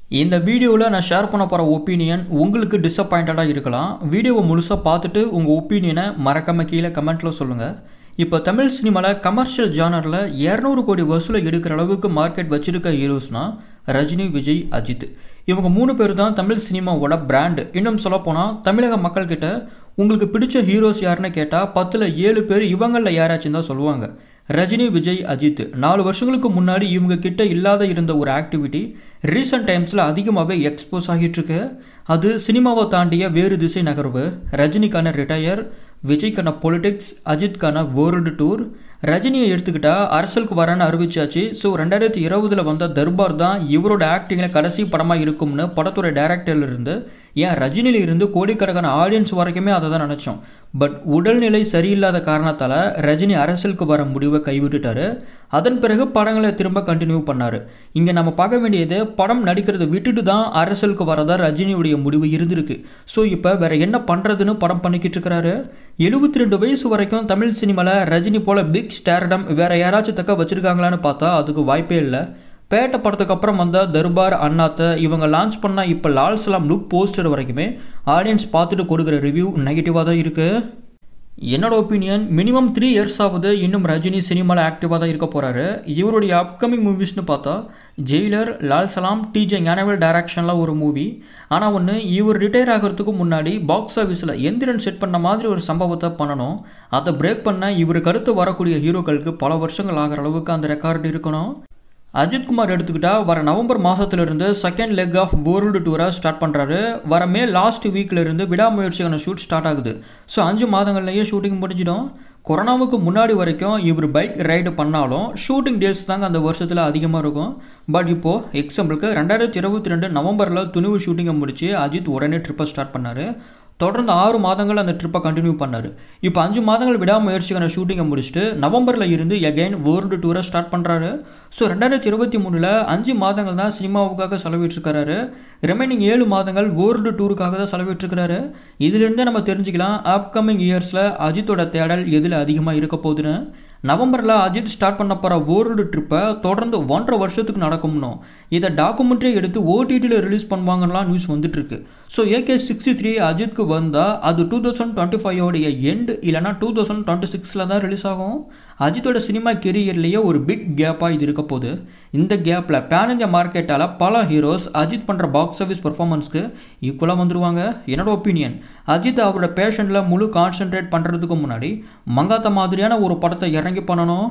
இந்த வீடியோவில் நான் ஷேர் பண்ண போகிற ஒப்பீனியன் உங்களுக்கு டிசப்பாயிண்டடாக இருக்கலாம் வீடியோவை முழுசாக பார்த்துட்டு உங்கள் ஒப்பீனியனை மறக்காம கீழே கமெண்ட்டில் சொல்லுங்கள் இப்போ தமிழ் சினிமாவில் கமர்ஷியல் ஜானரில் இரநூறு கோடி வசூலை எடுக்கிற அளவுக்கு மார்க்கெட் வச்சிருக்க ஹீரோஸ்னா ரஜினி விஜய் அஜித் இவங்க மூணு பேர் தான் தமிழ் சினிமாவோட பிராண்டு இன்னும் சொல்லப்போனால் தமிழக மக்கள்கிட்ட உங்களுக்கு பிடிச்ச ஹீரோஸ் யாருன்னு கேட்டால் பத்தில் ஏழு பேர் இவங்களில் யாராச்சும் தான் சொல்லுவாங்க ரஜினி விஜய் அஜித் நாலு வருஷங்களுக்கு முன்னாடி இவங்க கிட்ட இல்லாத இருந்த ஒரு ஆக்டிவிட்டி ரீசெண்ட் டைம்ஸில் அதிகமாகவே எக்ஸ்போஸ் ஆகிட்டு இருக்கு அது சினிமாவை தாண்டிய வேறு திசை நகர்வு ரஜினிக்கான ரிட்டையர் விஜய்க்கான பொலிட்டிக்ஸ் அஜித்கான வேர்ல்டு டூர் ரஜினியை எடுத்துக்கிட்டா அரசியலுக்கு வரேன்னு அறிவிச்சாச்சு ஸோ ரெண்டாயிரத்தி இருபதுல வந்த தர்பார் தான் இவரோட ஆக்டிங்கில் கடைசி படமாக இருக்கும்னு படத்தோட டேரக்டர்ல இருந்து ஏன் ரஜினியில இருந்து கோடிக்கணக்கான ஆடியன்ஸ் வரைக்குமே அதை தான் நினச்சோம் பட் உடல்நிலை சரியில்லாத காரணத்தால் ரஜினி அரசியலுக்கு வர முடிவை கைவிட்டுட்டாரு அதன் பிறகு படங்களை திரும்ப கண்டினியூ பண்ணார் இங்கே நம்ம பார்க்க வேண்டியது படம் நடிக்கிறத விட்டுட்டு தான் அரசியலுக்கு வரதா ரஜினியுடைய முடிவு இருந்திருக்கு ஸோ இப்போ வேற என்ன பண்ணுறதுன்னு படம் பண்ணிக்கிட்டு இருக்கிறாரு எழுபத்தி ரெண்டு வயசு வரைக்கும் தமிழ் சினிமாவில் ரஜினி போல பிக் ஸ்டார்டம் வேற யாராச்சும் தக்க வச்சிருக்காங்களான்னு பார்த்தா அதுக்கு வாய்ப்பே இல்லை பேட்ட படத்துக்கு அப்புறம் வந்த தர்பார் அண்ணாத்த இவங்க லான்ச் பண்ண இப்போ லால் சலாம் லுக் போஸ்டர் வரைக்குமே ஆடியன்ஸ் பார்த்துட்டு கொடுக்குற ரிவ்யூ நெகட்டிவாக தான் இருக்குது என்னோட ஒப்பீனியன் மினிமம் த்ரீ இயர்ஸ் ஆகுது இன்னும் ரஜினி சினிமாவில் ஆக்டிவாக தான் இருக்க போகிறாரு இவருடைய அப்கமிங் மூவிஸ்னு பார்த்தா ஜெயிலர் லால் சலாம் டிஜே ஞானவேல் டைரக்ஷனில் ஒரு மூவி ஆனால் ஒன்று இவர் ரிட்டையர் ஆகிறதுக்கு முன்னாடி பாக்ஸ் ஆஃபீஸில் எந்திரன் செட் பண்ண மாதிரி ஒரு சம்பவத்தை பண்ணணும் அதை பிரேக் பண்ண இவருக்கு அடுத்து வரக்கூடிய ஹீரோக்களுக்கு பல வருஷங்கள் ஆகிற அளவுக்கு அந்த ரெக்கார்டு இருக்கணும் அஜித்குமார் எடுத்துக்கிட்டா வர நவம்பர் மாதத்துலேருந்து செகண்ட் லெக் ஆஃப் வேர்ல்டு டூரை ஸ்டார்ட் பண்ணுறாரு வர மே லாஸ்ட் வீக்லேருந்து விடாமுயற்சிக்கான ஷூட் ஸ்டார்ட் ஆகுது ஸோ அஞ்சு மாதங்கள்லேயே ஷூட்டிங் முடிஞ்சிடும் கொரோனாவுக்கு முன்னாடி வரைக்கும் இவர் பைக் ரைடு பண்ணாலும் ஷூட்டிங் டேஸ் தாங்க அந்த வருஷத்தில் அதிகமாக இருக்கும் பட் இப்போது எக்ஸாம்பிளுக்கு ரெண்டாயிரத்தி இருபத்தி ரெண்டு நவம்பரில் துணிவு ஷூட்டிங்கை முடிச்சு அஜித் உடனே ட்ரிப்பை ஸ்டார்ட் பண்ணார் தொடர்ந்து ஆறு மாதங்கள் அந்த ட்ரிப்பை கண்டினியூ பண்ணார் இப்போ அஞ்சு மாதங்கள் விடாமுயற்சிக்கான ஷூட்டிங்கை முடிச்சுட்டு நவம்பரில் இருந்து எகைன் வேர்ல்டு டூரை ஸ்டார்ட் பண்ணுறாரு ஸோ ரெண்டாயிரத்தி இருபத்தி மூணில் அஞ்சு மாதங்கள் தான் சினிமாவுக்காக செலவிட்டுருக்காரு ரிமைனிங் ஏழு மாதங்கள் வேர்ல்டு டூருக்காக தான் செலவிட்டுருக்காரு இதுலேருந்தே நம்ம தெரிஞ்சுக்கலாம் அப்கமிங் இயர்ஸில் அஜித்தோட தேடல் எதில் அதிகமாக இருக்க போகுதுன்னு நவம்பரில் அஜித் ஸ்டார்ட் பண்ண போகிற வேர்ல்டு ட்ரிப்பை தொடர்ந்து ஒன்றரை வருஷத்துக்கு நடக்கும்னோ இதை டாக்குமெண்ட்ரி எடுத்து ஓடிடியில் ரிலீஸ் பண்ணுவாங்கலாம் நியூஸ் வந்துட்டுருக்கு ஸோ ஏகே சிக்ஸ்டி த்ரீ அஜித்க்கு வந்தால் அது டூ தௌசண்ட் டுவெண்ட்டி ஃபைவோடைய எண்டு இல்லைனா டூ தௌசண்ட் டுவெண்ட்டி சிக்ஸில் தான் ரிலீஸ் ஆகும் அஜித்தோட சினிமா கெரியர்லேயே ஒரு பிக் கேப்பாக இது இருக்க போகுது இந்த கேப்பில் பேன் இந்தியா மார்க்கெட்டால் பல ஹீரோஸ் அஜித் பண்ணுற பாக்ஸ் ஆஃபீஸ் பர்ஃபார்மன்ஸ்க்கு ஈக்குவலாக வந்துருவாங்க என்னோட ஒப்பீனியன் அஜித் அவரோட பேஷனில் முழு கான்சென்ட்ரேட் பண்ணுறதுக்கு முன்னாடி மங்காத்த மாதிரியான ஒரு படத்தை இறங்கி பண்ணணும்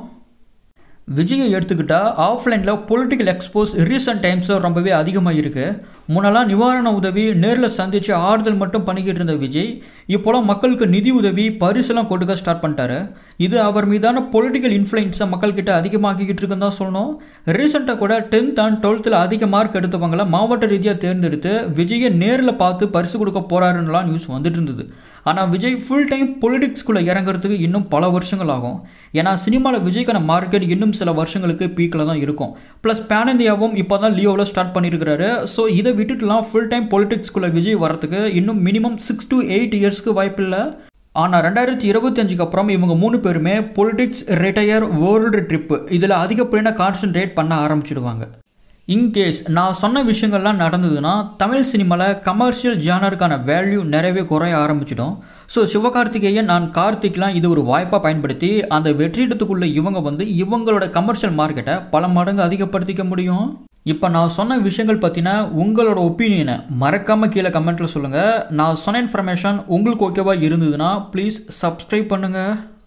விஜயை எடுத்துக்கிட்டால் ஆஃப்லைனில் பொலிட்டிக்கல் எக்ஸ்போஸ் ரீசெண்ட் டைம்ஸில் ரொம்பவே அதிகமாக இருக்குது முன்னெல்லாம் நிவாரண உதவி நேரில் சந்தித்து ஆறுதல் மட்டும் பண்ணிக்கிட்டு இருந்த விஜய் இப்போலாம் மக்களுக்கு நிதி உதவி பரிசுலாம் கொடுக்க ஸ்டார்ட் பண்ணிட்டாரு இது அவர் மீதான பொலிட்டிக்கல் இன்ஃப்ளூயன்ஸை மக்கள்கிட்ட அதிகமாக்கிக்கிட்டு இருக்குன்னு தான் சொல்லணும் ரீசெண்டாக கூட டென்த் அண்ட் டுவெல்த்தில் அதிக மார்க் எடுத்தவங்கள மாவட்ட ரீதியாக தேர்ந்தெடுத்து விஜயை நேரில் பார்த்து பரிசு கொடுக்க போகிறாருன்னெலாம் நியூஸ் வந்துட்டு இருந்தது ஆனால் விஜய் ஃபுல் டைம் பொலிட்டிக்ஸ்குள்ளே இறங்குறதுக்கு இன்னும் பல வருஷங்கள் ஆகும் ஏன்னா சினிமாவில் விஜய்க்கான மார்க்கெட் இன்னும் சில வருஷங்களுக்கு பீக்கில் தான் இருக்கும் ப்ளஸ் பேன் இந்தியாவும் இப்போ தான் லியோவில் ஸ்டார்ட் பண்ணியிருக்கிறாரு ஸோ இதை விட்டுட்டுலாம் ஃபுல் டைம் பொலிட்டிக்ஸ்குள்ளே விஜய் வரத்துக்கு இன்னும் மினிமம் சிக்ஸ் டு எயிட் இயர்ஸ்க்கு வாய்ப்பு இல்லை ஆனால் ரெண்டாயிரத்தி இருபத்தஞ்சுக்கு அப்புறம் இவங்க மூணு பேருமே பொலிட்டிக்ஸ் ரிட்டையர் வேர்ல்டு ட்ரிப்பு இதில் அதிகப்படியான கான்சென்ட்ரேட் பண்ண ஆரம்பிச்சிடுவாங்க இன்கேஸ் நான் சொன்ன விஷயங்கள்லாம் நடந்ததுன்னா தமிழ் சினிமாவில் கமர்ஷியல் ஜானருக்கான வேல்யூ நிறையவே குறைய ஆரம்பிச்சிடும் ஸோ சிவகார்த்திகேயன் நான் கார்த்திக்லாம் இது ஒரு வாய்ப்பாக பயன்படுத்தி அந்த வெற்றிடத்துக்குள்ளே இவங்க வந்து இவங்களோட கமர்ஷியல் மார்க்கெட்டை பல மடங்கு அதிகப்படுத்திக்க முடியும் இப்போ நான் சொன்ன விஷயங்கள் பற்றின உங்களோட ஒப்பீனியனை மறக்காமல் கீழே கமெண்ட்டில் சொல்லுங்கள் நான் சொன்ன இன்ஃபர்மேஷன் உங்களுக்கு ஓகேவாக இருந்ததுன்னா ப்ளீஸ் சப்ஸ்கிரைப் பண்ணுங்கள்